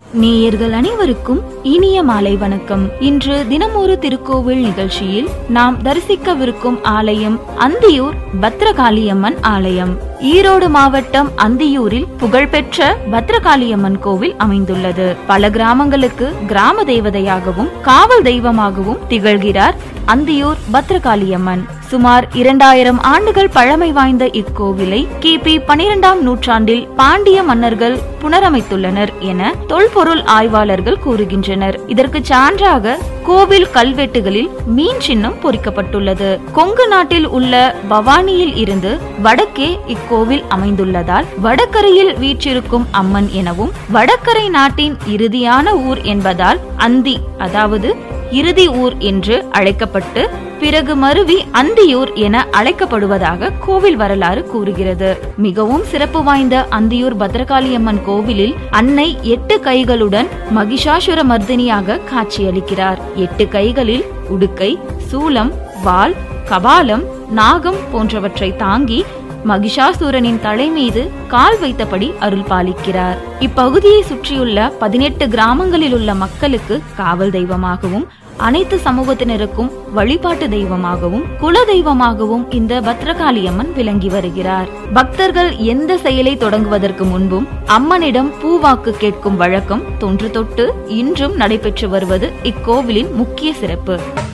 நேயர்கள் அனைவருக்கும் இனிய மாலை வணக்கம் இன்று தினமொரு திருக்கோவில் நிகழ்ச்சியில் நாம் தரிசிக்கவிருக்கும் ஆலயம் அந்தியூர் பத்ரகாளியம்மன் ஆலயம் ஈரோடு மாவட்டம் அந்தியூரில் புகழ்பெற்ற பத்ரகாளியம்மன் கோவில் அமைந்துள்ளது பல கிராமங்களுக்கு கிராம தேவதையாகவும் காவல் தெய்வமாகவும் திகழ்கிறார் அந்தியூர் பத்ரகாளியம்மன் சுமார் இரண்டாயிரம் ஆண்டுகள் பழமை வாய்ந்த இக்கோவிலை கிபி பனிரெண்டாம் நூற்றாண்டில் பாண்டிய மன்னர்கள் புனரமைத்துள்ளனர் என தொல்பொருள் ஆய்வாளர்கள் கூறுகின்றனர் இதற்கு சான்றாக கோவில் கல்வெட்டுகளில் மீன் சின்னம் பொறிக்கப்பட்டுள்ளது கொங்கு நாட்டில் உள்ள பவானியில் இருந்து வடக்கே இக்கோவில் அமைந்துள்ளதால் வடக்கரையில் வீற்றிருக்கும் அம்மன் எனவும் வடக்கரை நாட்டின் இறுதியான ஊர் என்பதால் அந்தி அதாவது இறுதி ஊர் என்று அழைக்கப்பட்டு பிறகு மருவி அந்தியூர் என அழைக்கப்படுவதாக கோவில் வரலாறு கூறுகிறது மிகவும் சிறப்பு வாய்ந்த அந்தியூர் பத்ரகாளியம்மன் கோவிலில் அன்னை எட்டு கைகளுடன் மகிஷாசுர மர்தினியாக காட்சியளிக்கிறார் எட்டு கைகளில் உடுக்கை சூலம் வாள் கபாலம் நாகம் போன்றவற்றை தாங்கி மகிஷாசூரனின் தலை மீது கால் வைத்தபடி அருள் பாலிக்கிறார் இப்பகுதியை சுற்றியுள்ள பதினெட்டு கிராமங்களில் உள்ள மக்களுக்கு காவல் தெய்வமாகவும் அனைத்து சமூகத்தினருக்கும் வழிபாட்டு தெய்வமாகவும் குல தெய்வமாகவும் இந்த பத்ரகாளியம்மன் விளங்கி வருகிறார் பக்தர்கள் எந்த செயலை தொடங்குவதற்கு முன்பும் அம்மனிடம் பூவாக்கு கேட்கும் வழக்கம் தொன்று தொட்டு இன்றும் நடைபெற்று வருவது இக்கோவிலின் முக்கிய சிறப்பு